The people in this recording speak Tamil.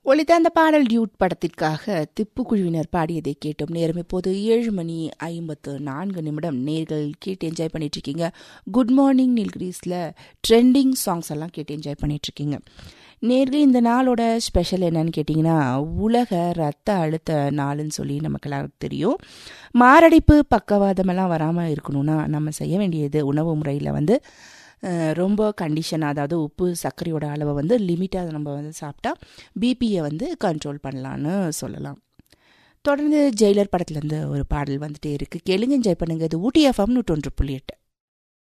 ஒளித்த அந்த பாடல் டியூட் படத்திற்காக திப்பு குழுவினர் பாடியதை கேட்டோம் நேரம் இப்போது ஏழு மணி ஐம்பத்து நான்கு நிமிடம் நேர்கள் கேட்டு என்ஜாய் பண்ணிட்டு இருக்கீங்க குட் மார்னிங் நீல்கிரீஸில் ட்ரெண்டிங் சாங்ஸ் எல்லாம் கேட்டு என்ஜாய் பண்ணிட்டு இருக்கீங்க நேர்கள் இந்த நாளோட ஸ்பெஷல் என்னன்னு கேட்டிங்கன்னா உலக ரத்த அழுத்த நாளுன்னு சொல்லி நமக்கு எல்லாருக்கும் தெரியும் மாரடைப்பு பக்கவாதமெல்லாம் வராமல் இருக்கணும்னா நம்ம செய்ய வேண்டியது உணவு முறையில் வந்து அஹ், ரொம்ப கண்டிஷன் அதாவது உப்பு சர்க்கரையோட அளவை வந்து லிமிட்டாக நம்ம வந்து சாப்பிட்டா பிபியை வந்து கண்ட்ரோல் பண்ணலான்னு சொல்லலாம் தொடர்ந்து ஜெயிலர் படத்துலேருந்து ஒரு பாடல் வந்துட்டே இருக்கு கேளுங்க என்ஜாய் பண்ணுங்க இது ஊட்டி எஃப்எம் நூற்றொன்று புள்ளி எட்டு